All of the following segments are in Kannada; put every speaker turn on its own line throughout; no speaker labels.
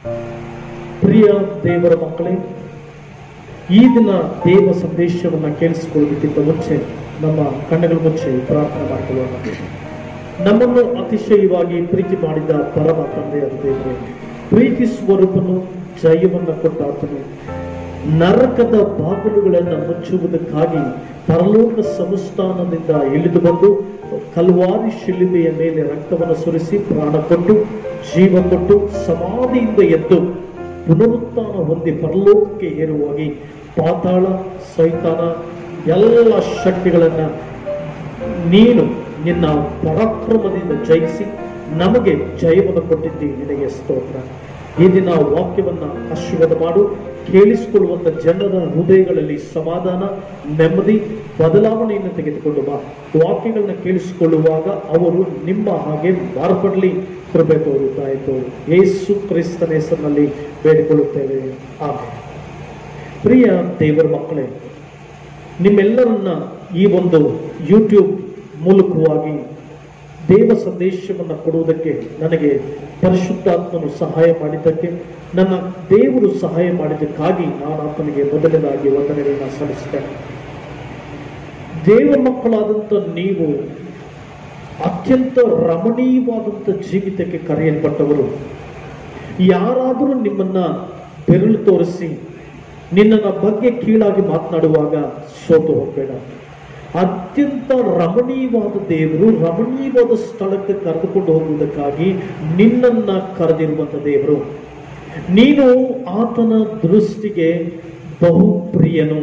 ಪ್ರಿಯ ದೇವರ ಮಕ್ಕಳೇ ಈ ದಿನ ದೇವ ಸಂದೇಶವನ್ನು ಕೇಳಿಸಿಕೊಳ್ಳೋದಕ್ಕಿಂತ ಮುಂಚೆ ನಮ್ಮ ಕಣ್ಣುಗಳ ಮುಂಚೆ ಪ್ರಾರ್ಥನೆ ಮಾಡಿಕೊಳ್ಳೋಣ ನಮ್ಮನ್ನು ಅತಿಶಯವಾಗಿ ಪ್ರೀತಿ ಮಾಡಿದ ಪರಮ ತಂದೆಯಾದ ದೇವರೇ ಪ್ರೀತಿ ಸ್ವರೂಪನು ಜಯವನ್ನು ಕೊಟ್ಟಾತನು ನರಕದ ಬಾಗಿಲುಗಳನ್ನು ಮುಚ್ಚುವುದಕ್ಕಾಗಿ ಪರಲೋಕ ಸಂಸ್ಥಾನದಿಂದ ಇಳಿದು ಬಂದು ಕಲ್ವಾರಿ ಶಿಲುಬೆಯ ಮೇಲೆ ರಕ್ತವನ್ನು ಸುರಿಸಿ ಪ್ರಾಣ ಕೊಟ್ಟು ಜೀವ ಕೊಟ್ಟು ಸಮಾಧಿಯಿಂದ ಎದ್ದು ಪುನರುತ್ಥಾನ ಹೊಂದಿ ಪರಲೋಕಕ್ಕೆ ಏರುವಾಗಿ ಪಾತಾಳ ಸೈತಾನ ಎಲ್ಲ ಶಕ್ತಿಗಳನ್ನ ನೀನು ನಿನ್ನ ಪರಾಕ್ರಮದಿಂದ ಜಯಿಸಿ ನಮಗೆ ಜಯವನ್ನು ಕೊಟ್ಟಿದ್ದಿ ನಿನಗೆ ಸ್ತೋತ್ರ ಈ ದಿನ ವಾಕ್ಯವನ್ನ ಆಶೀರ್ವಾದ ಮಾಡು ಕೇಳಿಸಿಕೊಳ್ಳುವಂತ ಜನರ ಹೃದಯಗಳಲ್ಲಿ ಸಮಾಧಾನ ನೆಮ್ಮದಿ ಬದಲಾವಣೆಯನ್ನು ತೆಗೆದುಕೊಂಡು ಬಾ ವಾಕ್ಯಗಳನ್ನ ಕೇಳಿಸಿಕೊಳ್ಳುವಾಗ ಅವರು ನಿಮ್ಮ ಹಾಗೆ ಮಾರ್ಪಡಲಿ ಕೃಪೆ ತೋರುತ್ತಾ ಇತ್ತು ಯೇಸು ಕ್ರಿಸ್ತನ ಹೆಸರಿನಲ್ಲಿ ಬೇಡಿಕೊಳ್ಳುತ್ತೇವೆ ಆಮೇಲೆ ಪ್ರಿಯ ದೇವರ ಮಕ್ಕಳೇ ನಿಮ್ಮೆಲ್ಲರನ್ನ ಈ ಒಂದು ಯೂಟ್ಯೂಬ್ ಮೂಲಕವಾಗಿ ದೇವ ಸಂದೇಶವನ್ನು ಕೊಡುವುದಕ್ಕೆ ನನಗೆ ಪರಿಶುದ್ಧಾತ್ಮನು ಸಹಾಯ ಮಾಡಿದ್ದಕ್ಕೆ ನನ್ನ ದೇವರು ಸಹಾಯ ಮಾಡಿದ್ದಕ್ಕಾಗಿ ನಾನು ಆತನಿಗೆ ಮೊದಲನೇದಾಗಿ ವಂದನೆಗಳನ್ನ ಸಲ್ಲಿಸ್ತೇನೆ ದೇವ ಮಕ್ಕಳಾದಂಥ ನೀವು ಅತ್ಯಂತ ರಮಣೀಯವಾದಂಥ ಜೀವಿತಕ್ಕೆ ಕರೆಯಲ್ಪಟ್ಟವರು ಯಾರಾದರೂ ನಿಮ್ಮನ್ನ ಬೆರಳು ತೋರಿಸಿ ನಿನ್ನನ್ನ ಬಗ್ಗೆ ಕೀಳಾಗಿ ಮಾತನಾಡುವಾಗ ಸೋತು ಹೋಗಬೇಡ ಅತ್ಯಂತ ರಮಣೀಯವಾದ ದೇವರು ರಮಣೀಯವಾದ ಸ್ಥಳಕ್ಕೆ ಕರೆದುಕೊಂಡು ಹೋಗುವುದಕ್ಕಾಗಿ ನಿನ್ನನ್ನ ಕರೆದಿರುವಂತ ದೇವರು ನೀನು ಆತನ ದೃಷ್ಟಿಗೆ ಬಹು ಪ್ರಿಯನು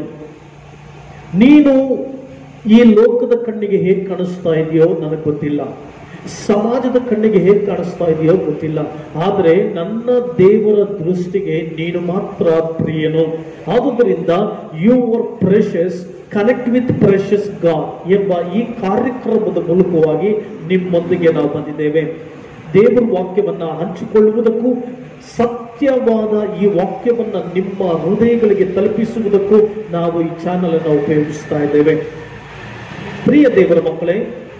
ನೀನು ಈ ಲೋಕದ ಕಣ್ಣಿಗೆ ಹೇಗೆ ಕಾಣಿಸ್ತಾ ಇದೆಯೋ ನನಗೆ ಗೊತ್ತಿಲ್ಲ ಸಮಾಜದ ಕಣ್ಣಿಗೆ ಹೇಗೆ ಕಾಣಿಸ್ತಾ ಇದೆಯೋ ಗೊತ್ತಿಲ್ಲ ಆದರೆ ನನ್ನ ದೇವರ ದೃಷ್ಟಿಗೆ ನೀನು ಮಾತ್ರ ಪ್ರಿಯನು ಆದುದರಿಂದ you are precious connect with precious God ಎಂಬ ಈ ಕಾರ್ಯಕ್ರಮದ ಮೂಲಕವಾಗಿ ನಿಮ್ಮೊಂದಿಗೆ ನಾವು ಬಂದಿದ್ದೇವೆ ದೇವರ ವಾಕ್ಯವನ್ನ ಹಂಚಿಕೊಳ್ಳುವುದಕ್ಕೂ ಸತ್ಯವಾದ ಈ ವಾಕ್ಯವನ್ನ ನಿಮ್ಮ ಹೃದಯಗಳಿಗೆ ತಲುಪಿಸುವುದಕ್ಕೂ ನಾವು ಈ ಚಾನಲ್ ಅನ್ನು ಉಪಯೋಗಿಸ್ತಾ ಇದ್ದೇವೆ ಪ್ರಿಯ ದೇವರ ಮಕ್ಕಳೇ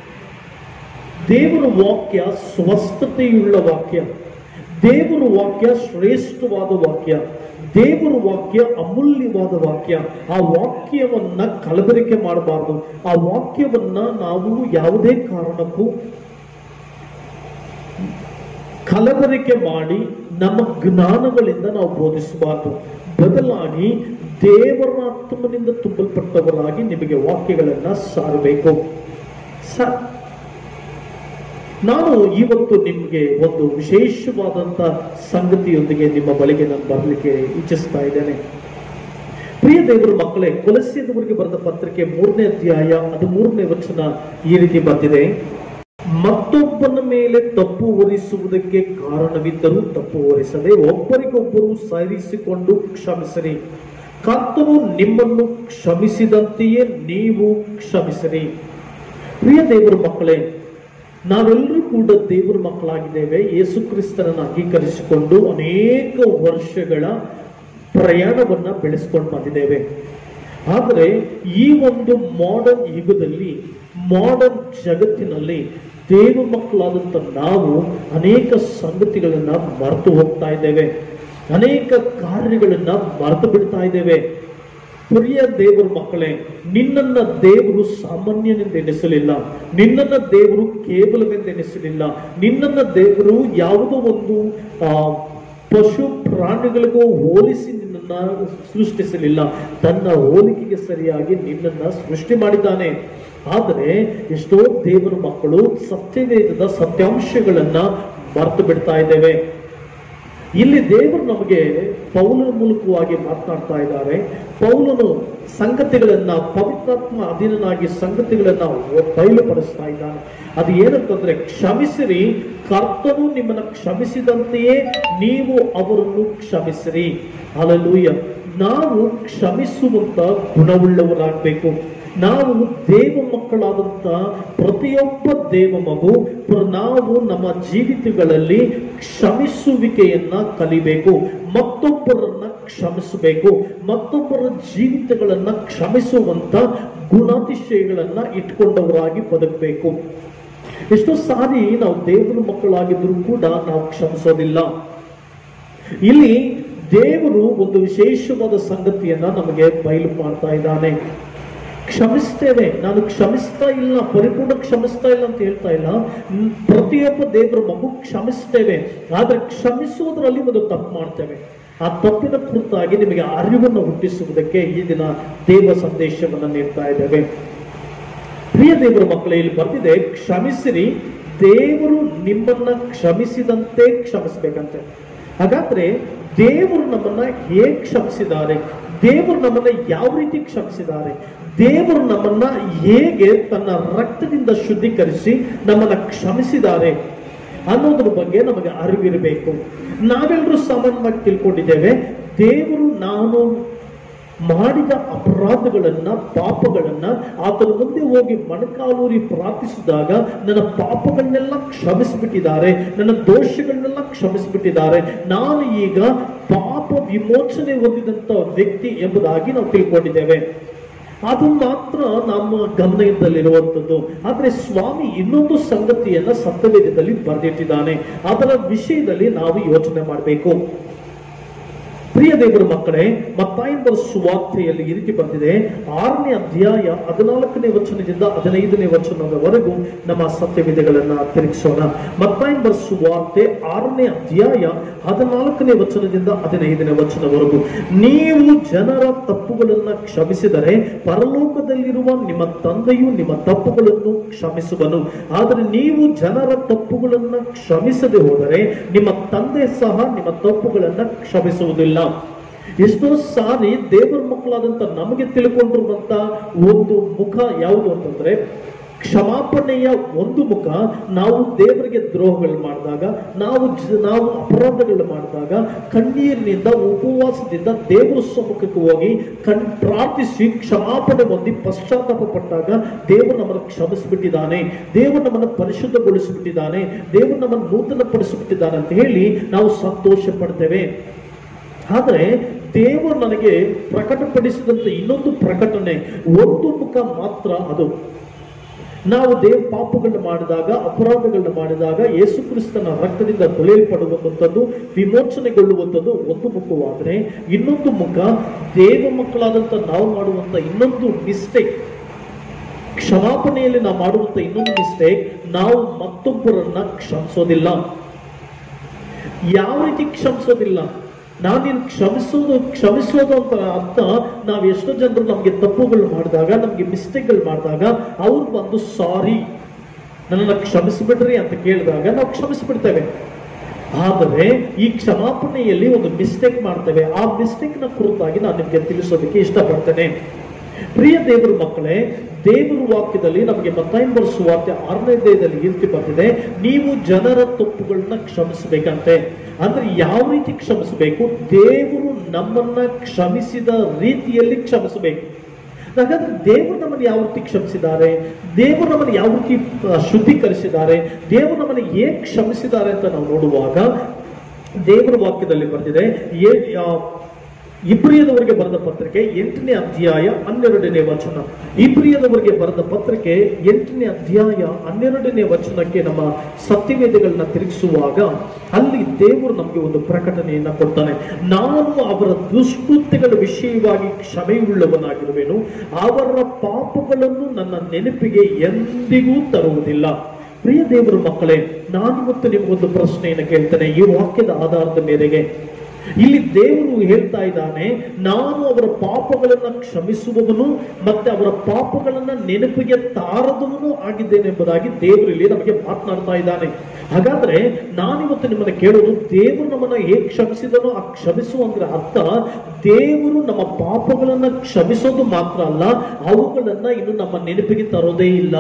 ದೇವರ ವಾಕ್ಯ ಸ್ವಸ್ಥತೆಯುಳ್ಳ ವಾಕ್ಯ ದೇವರ ವಾಕ್ಯ ಶ್ರೇಷ್ಠವಾದ ವಾಕ್ಯ ದೇವರ ವಾಕ್ಯ ಅಮೂಲ್ಯವಾದ ವಾಕ್ಯ ಆ ವಾಕ್ಯವನ್ನ ಕಲಬೆರಕೆ ಮಾಡಬಾರದು ಆ ವಾಕ್ಯವನ್ನ ನಾವು ಯಾವುದೇ ಕಾರಣಕ್ಕೂ ಕಲಬೆರಕೆ ಮಾಡಿ ನಮ್ಮ ಜ್ಞಾನಗಳಿಂದ ನಾವು ಬೋಧಿಸಬಾರದು ಬದಲಾಗಿ ದೇವರ ಆತ್ಮನಿಂದ ತುಂಬಲ್ಪಟ್ಟವರಾಗಿ ನಿಮಗೆ ವಾಕ್ಯಗಳನ್ನ ಸಾರಬೇಕು ಸ ನಾನು ಇವತ್ತು ನಿಮಗೆ ಒಂದು ವಿಶೇಷವಾದಂತ ಸಂಗತಿಯೊಂದಿಗೆ ನಿಮ್ಮ ಬಳಿಗೆ ನಾನು ಬರಲಿಕ್ಕೆ ಇಚ್ಛಿಸ್ತಾ ಇದ್ದೇನೆ ಪ್ರಿಯ ದೇವರ ಮಕ್ಕಳೇ ಕೊಲಸಿಯದವರಿಗೆ ಬರೆದ ಪತ್ರಿಕೆ ಮೂರನೇ ಅಧ್ಯಾಯ ಅದು ಮೂರನೇ ವಚನ ಈ ರೀತಿ ಬಂದಿದೆ ಮತ್ತೊಬ್ಬನ ಮೇಲೆ ತಪ್ಪು ಹೊರಿಸುವುದಕ್ಕೆ ಕಾರಣವಿದ್ದರೂ ತಪ್ಪು ಹೊರಿಸದೆ ಒಬ್ಬರಿಗೊಬ್ಬರು ಸರಿಸಿಕೊಂಡು ಕ್ಷಮಿಸಿರಿ ಕರ್ತನು ನಿಮ್ಮನ್ನು ಕ್ಷಮಿಸಿದಂತೆಯೇ ನೀವು ಕ್ಷಮಿಸಿರಿ ಪ್ರಿಯ ದೇವರ ಮಕ್ಕಳೇ ನಾವೆಲ್ಲರೂ ಕೂಡ ದೇವರ ಮಕ್ಕಳಾಗಿದ್ದೇವೆ ಯೇಸು ಕ್ರಿಸ್ತನನ್ನು ಅಂಗೀಕರಿಸಿಕೊಂಡು ಅನೇಕ ವರ್ಷಗಳ ಪ್ರಯಾಣವನ್ನ ಬೆಳೆಸ್ಕೊಂಡು ಬಂದಿದ್ದೇವೆ ಆದರೆ ಈ ಒಂದು ಮಾಡರ್ನ್ ಯುಗದಲ್ಲಿ ಮಾಡರ್ನ್ ಜಗತ್ತಿನಲ್ಲಿ ದೇವ ಮಕ್ಕಳಾದಂಥ ನಾವು ಅನೇಕ ಸಂಗತಿಗಳನ್ನ ಮರೆತು ಹೋಗ್ತಾ ಇದ್ದೇವೆ ಅನೇಕ ಕಾರ್ಯಗಳನ್ನ ಮರೆತು ಬಿಡ್ತಾ ಇದ್ದೇವೆ ಪ್ರಿಯ ದೇವರ ಮಕ್ಕಳೇ ನಿನ್ನನ್ನ ದೇವರು ಸಾಮಾನ್ಯನೆಂದು ಎನಿಸಲಿಲ್ಲ ನಿನ್ನನ್ನ ದೇವರು ಕೇವಲವೆಂದು ಎನಿಸಲಿಲ್ಲ ನಿನ್ನನ್ನ ದೇವರು ಯಾವುದೋ ಒಂದು ಆ ಪಶು ಪ್ರಾಣಿಗಳಿಗೂ ಹೋಲಿಸಿ ನಿನ್ನನ್ನ ಸೃಷ್ಟಿಸಲಿಲ್ಲ ತನ್ನ ಹೋಲಿಕೆಗೆ ಸರಿಯಾಗಿ ನಿನ್ನನ್ನ ಸೃಷ್ಟಿ ಮಾಡಿದ್ದಾನೆ ಆದರೆ ಎಷ್ಟೋ ದೇವರ ಮಕ್ಕಳು ಸತ್ಯವೇದದ ಸತ್ಯಾಂಶಗಳನ್ನ ಮರೆತು ಬಿಡ್ತಾ ಇದ್ದೇವೆ ಇಲ್ಲಿ ದೇವರು ನಮಗೆ ಪೌಲನ ಮೂಲಕವಾಗಿ ಮಾತನಾಡ್ತಾ ಇದ್ದಾರೆ ಪೌಲನು ಸಂಗತಿಗಳನ್ನ ಪವಿತ್ರಾತ್ಮ ಅಧೀನನಾಗಿ ಸಂಗತಿಗಳನ್ನ ಬಯಲುಪಡಿಸ್ತಾ ಇದ್ದಾನೆ ಅದು ಏನಂತಂದ್ರೆ ಕ್ಷಮಿಸಿರಿ ಕರ್ತನು ನಿಮ್ಮನ್ನ ಕ್ಷಮಿಸಿದಂತೆಯೇ ನೀವು ಅವರನ್ನು ಕ್ಷಮಿಸಿರಿ ಅಲಲೂಯ ನಾವು ಕ್ಷಮಿಸುವಂತ ಗುಣವುಳ್ಳವರಾಗಬೇಕು ನಾವು ದೇವ ಮಕ್ಕಳಾದಂತ ಪ್ರತಿಯೊಬ್ಬ ದೇವ ಮಗು ನಾವು ನಮ್ಮ ಜೀವಿತಗಳಲ್ಲಿ ಕ್ಷಮಿಸುವಿಕೆಯನ್ನ ಕಲಿಬೇಕು ಮತ್ತೊಬ್ಬರನ್ನ ಕ್ಷಮಿಸಬೇಕು ಮತ್ತೊಬ್ಬರ ಜೀವಿತಗಳನ್ನ ಕ್ಷಮಿಸುವಂತ ಗುಣಾತಿಶಯಗಳನ್ನ ಇಟ್ಕೊಂಡವರಾಗಿ ಬದುಕಬೇಕು ಎಷ್ಟೋ ಸಾರಿ ನಾವು ದೇವರ ಮಕ್ಕಳಾಗಿದ್ರು ಕೂಡ ನಾವು ಕ್ಷಮಿಸೋದಿಲ್ಲ ಇಲ್ಲಿ ದೇವರು ಒಂದು ವಿಶೇಷವಾದ ಸಂಗತಿಯನ್ನ ನಮಗೆ ಬಯಲು ಮಾಡ್ತಾ ಇದ್ದಾನೆ ಕ್ಷಮಿಸ್ತೇವೆ ನಾನು ಕ್ಷಮಿಸ್ತಾ ಇಲ್ಲ ಪರಿಪೂರ್ಣ ಕ್ಷಮಿಸ್ತಾ ಇಲ್ಲ ಅಂತ ಹೇಳ್ತಾ ಇಲ್ಲ ನ್- ಪ್ರತಿಯೊಬ್ಬ ದೇವರ ಮಗು ಕ್ಷಮಿಸ್ತೇವೆ ಆದ್ರೆ ಕ್ಷಮಿಸುವುದರಲ್ಲಿ ಒಂದು ತಪ್ಪು ಮಾಡ್ತೇವೆ ಆ ತಪ್ಪಿನ ಕುರಿತಾಗಿ ನಿಮಗೆ ಅರಿವನ್ನು ಹುಟ್ಟಿಸುವುದಕ್ಕೆ ಈ ದಿನ ದೇವ ಸಂದೇಶವನ್ನು ನೀಡ್ತಾ ಇದ್ದೇವೆ ಪ್ರಿಯ ದೇವರ ಮಕ್ಕಳೇ ಇಲ್ಲಿ ಬರ್ತಿದೆ ಕ್ಷಮಿಸಿರಿ ದೇವರು ನಿಮ್ಮನ್ನ ಕ್ಷಮಿಸಿದಂತೆ ಕ್ಷಮಿಸ್ಬೇಕಂತೆ ಹಾಗಾದ್ರೆ ದೇವರು ನಮ್ಮನ್ನ ಹೇಗೆ ಕ್ಷಮಿಸಿದ್ದಾರೆ ದೇವರು ನಮ್ಮನ್ನ ಯಾವ ರೀತಿ ಕ್ಷಮಿಸಿದ್ದಾರೆ ದೇವರು ನಮ್ಮನ್ನ ಹೇಗೆ ತನ್ನ ರಕ್ತದಿಂದ ಶುದ್ಧೀಕರಿಸಿ ನಮ್ಮನ್ನ ಕ್ಷಮಿಸಿದ್ದಾರೆ ಅನ್ನೋದ್ರ ಬಗ್ಗೆ ನಮಗೆ ಅರಿವಿರಬೇಕು ನಾವೆಲ್ಲರೂ ಸಾಮಾನ್ಯವಾಗಿ ತಿಳ್ಕೊಂಡಿದ್ದೇವೆ ದೇವರು ನಾನು ಮಾಡಿದ ಅಪರಾಧಗಳನ್ನ ಪಾಪಗಳನ್ನ ಆತನ ಮುಂದೆ ಹೋಗಿ ಮೊಣಕಾಲೂರಿ ಪ್ರಾರ್ಥಿಸಿದಾಗ ನನ್ನ ಪಾಪಗಳನ್ನೆಲ್ಲ ಕ್ಷಮಿಸಿಬಿಟ್ಟಿದ್ದಾರೆ ನನ್ನ ದೋಷಗಳನ್ನೆಲ್ಲ ಕ್ಷಮಿಸಿಬಿಟ್ಟಿದ್ದಾರೆ ನಾನು ಈಗ ಪಾಪ ವಿಮೋಚನೆ ಹೊಂದಿದಂತ ವ್ಯಕ್ತಿ ಎಂಬುದಾಗಿ ನಾವು ತಿಳ್ಕೊಂಡಿದ್ದೇವೆ ಅದು ಮಾತ್ರ ನಮ್ಮ ಗಮನದಲ್ಲಿರುವಂಥದ್ದು ಆದ್ರೆ ಸ್ವಾಮಿ ಇನ್ನೊಂದು ಸಂಗತಿಯನ್ನ ಸತ್ಯವೇದದಲ್ಲಿ ಬರೆದಿಟ್ಟಿದ್ದಾನೆ ಅದರ ವಿಷಯದಲ್ಲಿ ನಾವು ಯೋಚನೆ ಮಾಡಬೇಕು ಪ್ರಿಯ ದೇವರ ಮಕ್ಕಳೇ ಮತ್ತಾಯಂಬರ ಸುವಾರ್ತೆಯಲ್ಲಿ ಈ ರೀತಿ ಬರ್ತಿದೆ ಆರನೇ ಅಧ್ಯಾಯ ಹದಿನಾಲ್ಕನೇ ವಚನದಿಂದ ಹದಿನೈದನೇ ವಚನದವರೆಗೂ ನಮ್ಮ ಸತ್ಯವಿಧೆಗಳನ್ನ ತಿರುಗಿಸೋಣ ಮತ್ತಾಯಂಬರ ಸುವಾರ್ತೆ ಆರನೇ ಅಧ್ಯಾಯ ಹದಿನಾಲ್ಕನೇ ವಚನದಿಂದ ಹದಿನೈದನೇ ವಚನವರೆಗೂ ನೀವು ಜನರ ತಪ್ಪುಗಳನ್ನ ಕ್ಷಮಿಸಿದರೆ ಪರಲೋಕದಲ್ಲಿರುವ ನಿಮ್ಮ ತಂದೆಯು ನಿಮ್ಮ ತಪ್ಪುಗಳನ್ನು ಕ್ಷಮಿಸುವನು ಆದರೆ ನೀವು ಜನರ ತಪ್ಪುಗಳನ್ನ ಕ್ಷಮಿಸದೆ ಹೋದರೆ ನಿಮ್ಮ ತಂದೆ ಸಹ ನಿಮ್ಮ ತಪ್ಪುಗಳನ್ನ ಕ್ಷಮಿಸುವುದಿಲ್ಲ ಎಷ್ಟೋ ಸಾರಿ ದೇವರ ಮಕ್ಕಳಾದಂತ ನಮಗೆ ತಿಳ್ಕೊಂಡಿರುವಂತ ಒಂದು ಮುಖ ಯಾವುದು ಅಂತಂದ್ರೆ ಕ್ಷಮಾಪಣೆಯ ಒಂದು ಮುಖ ನಾವು ದೇವರಿಗೆ ದ್ರೋಹಗಳು ಮಾಡಿದಾಗ ನಾವು ಜ- ನಾವು ಅಪರಾಧಗಳು ಮಾಡಿದಾಗ ಕಣ್ಣೀರಿನಿಂದ ಉಪವಾಸದಿಂದ ದೇವರ ಸಮ್ಮುಖಕ್ಕೆ ಹೋಗಿ ಕಣ್ ಪ್ರಾರ್ಥಿಸಿ ಕ್ಷಮಾಪಣೆ ಹೊಂದಿ ಪಶ್ಚಾತ್ತಾಪ ಪಟ್ಟಾಗ ದೇವರು ನಮ್ಮನ್ನು ಕ್ಷಮಿಸಿಬಿಟ್ಟಿದ್ದಾನೆ ದೇವರು ನಮ್ಮನ್ನು ಪರಿಶುದ್ಧಗೊಳಿಸಿಬಿಟ್ಟಿದ್ದಾನೆ ದೇವರು ನಮ್ಮನ್ನು ನೂತನ ಪಡಿಸಿಬಿಟ್ಟಿದ್ದಾನೆ ಅಂತ ಹೇಳಿ ನಾವು ಸಂತೋಷ ಪಡ್ತೇವೆ ಆದರೆ ದೇವರು ನನಗೆ ಪ್ರಕಟಪಡಿಸಿದಂತ ಇನ್ನೊಂದು ಪ್ರಕಟಣೆ ಒಂದು ಮುಖ ಮಾತ್ರ ಅದು ನಾವು ದೇವ ಪಾಪಗಳನ್ನ ಮಾಡಿದಾಗ ಅಪರಾಧಗಳನ್ನ ಮಾಡಿದಾಗ ಯೇಸು ಕ್ರಿಸ್ತನ ರಕ್ತದಿಂದ ತೊಳೆಯಲ್ಪಡುವಂಥದ್ದು ವಿಮೋಚನೆಗೊಳ್ಳುವಂಥದ್ದು ಒಂದು ಮುಖವಾದರೆ ಇನ್ನೊಂದು ಮುಖ ದೇವ ಮಕ್ಕಳಾದಂಥ ನಾವು ಮಾಡುವಂಥ ಇನ್ನೊಂದು ಮಿಸ್ಟೇಕ್ ಕ್ಷಮಾಪಣೆಯಲ್ಲಿ ನಾವು ಮಾಡುವಂಥ ಇನ್ನೊಂದು ಮಿಸ್ಟೇಕ್ ನಾವು ಮತ್ತೊಬ್ಬರನ್ನ ಕ್ಷಮಿಸೋದಿಲ್ಲ ಯಾವ ರೀತಿ ಕ್ಷಮಿಸೋದಿಲ್ಲ ನಾನಿನ್ ಕ್ಷಮಿಸೋದು ಕ್ಷಮಿಸೋದು ಅಂತ ಅರ್ಥ ನಾವು ಎಷ್ಟೋ ಜನರು ನಮಗೆ ತಪ್ಪುಗಳು ಮಾಡಿದಾಗ ನಮಗೆ ಮಿಸ್ಟೇಕ್ಗಳು ಮಾಡಿದಾಗ ಅವ್ರು ಬಂದು ಸಾರಿ ನನ್ನನ್ನು ಕ್ಷಮಿಸಿಬಿಡ್ರಿ ಅಂತ ಕೇಳಿದಾಗ ನಾವು ಕ್ಷಮಿಸಿಬಿಡ್ತೇವೆ ಆದರೆ ಈ ಕ್ಷಮಾಪಣೆಯಲ್ಲಿ ಒಂದು ಮಿಸ್ಟೇಕ್ ಮಾಡ್ತೇವೆ ಆ ಮಿಸ್ಟೇಕ್ ನ ಕುರಿತಾಗಿ ನಾನು ನಿಮಗೆ ತಿಳಿಸೋದಕ್ಕೆ ಇಷ್ಟಪಡ್ತೇನೆ ಪ್ರಿಯ ದೇವರ ಮಕ್ಕಳೇ ದೇವರ ವಾಕ್ಯದಲ್ಲಿ ನಮಗೆ ಮತ್ತಾಯಂಬರ ಸುವಾರ್ತೆ ಆರನೇ ದೇಹದಲ್ಲಿ ಈ ರೀತಿ ಬರ್ತಿದೆ ನೀವು ಜನರ ತಪ್ಪುಗಳನ್ನ ಕ್ಷಮಿಸಬೇಕಂತೆ ಅಂದ್ರೆ ಯಾವ ರೀತಿ ಕ್ಷಮಿಸಬೇಕು ದೇವರು ನಮ್ಮನ್ನ ಕ್ಷಮಿಸಿದ ರೀತಿಯಲ್ಲಿ ಕ್ಷಮಿಸಬೇಕು ಹಾಗಾದ್ರೆ ದೇವರು ನಮ್ಮನ್ನು ಯಾವ ರೀತಿ ಕ್ಷಮಿಸಿದ್ದಾರೆ ದೇವರು ನಮ್ಮನ್ನು ಯಾವ ರೀತಿ ಆ, ಶುದ್ಧೀಕರಿಸಿದ್ದಾರೆ ದೇವರು ನಮ್ಮನ್ನು ಹೇಗೆ ಕ್ಷಮಿಸಿದ್ದಾರೆ ಅಂತ ನಾವು ನೋಡುವಾಗ ದೇವರ ವಾಕ್ಯದಲ್ಲಿ ಬರ್ತಿದೆ ಏ- ಆ, ಇಬ್ರಿಯದವರಿಗೆ ಬರೆದ ಪತ್ರಿಕೆ ಎಂಟನೇ ಅಧ್ಯಾಯ ಹನ್ನೆರಡನೇ ವಚನ ಇಬ್ರಿಯದವರಿಗೆ ಬರೆದ ಪತ್ರಿಕೆ ಎಂಟನೇ ಅಧ್ಯಾಯ ಹನ್ನೆರಡನೇ ವಚನಕ್ಕೆ ನಮ್ಮ ಸತ್ಯವೇದಗಳನ್ನ ತಿರುಗಿಸುವಾಗ ಅಲ್ಲಿ ದೇವರು ನಮಗೆ ಒಂದು ಪ್ರಕಟಣೆಯನ್ನ ಕೊಡ್ತಾನೆ ನಾನು ಅವರ ದುಷ್ಕೃತ್ಯಗಳ ವಿಷಯವಾಗಿ ಕ್ಷಮೆಯುಳ್ಳವನಾಗಿರುವೆನು ಅವರ ಪಾಪಗಳನ್ನು ನನ್ನ ನೆನಪಿಗೆ ಎಂದಿಗೂ ತರುವುದಿಲ್ಲ ಪ್ರಿಯ ದೇವರ ಮಕ್ಕಳೇ ನಾನು ಇವತ್ತು ನಿಮಗೊಂದು ಪ್ರಶ್ನೆಯನ್ನು ಕೇಳ್ತೇನೆ ಈ ವಾಕ್ಯದ ಆಧಾರದ ಮೇರೆಗೆ ಇಲ್ಲಿ ದೇವರು ಹೇಳ್ತಾ ಇದ್ದಾನೆ ನಾನು ಅವರ ಪಾಪಗಳನ್ನ ಕ್ಷಮಿಸುವವನು ಮತ್ತೆ ಅವರ ಪಾಪಗಳನ್ನ ನೆನಪಿಗೆ ತಾರದವನು ಆಗಿದ್ದೇನೆ ಎಂಬುದಾಗಿ ದೇವರು ಇಲ್ಲಿ ನಮಗೆ ಮಾತನಾಡ್ತಾ ಇದ್ದಾನೆ ಹಾಗಾದ್ರೆ ನಾನಿವತ್ತು ನಿಮ್ಮನ್ನ ಕೇಳೋದು ದೇವರು ನಮ್ಮನ್ನ ಹೇಗೆ ಕ್ಷಮಿಸಿದನೋ ಆ ಕ್ಷಮಿಸುವ ಅಂದ್ರೆ ಅರ್ಥ ದೇವರು ನಮ್ಮ ಪಾಪಗಳನ್ನ ಕ್ಷಮಿಸೋದು ಮಾತ್ರ ಅಲ್ಲ ಅವುಗಳನ್ನ ಇನ್ನು ನಮ್ಮ ನೆನಪಿಗೆ ತರೋದೇ ಇಲ್ಲ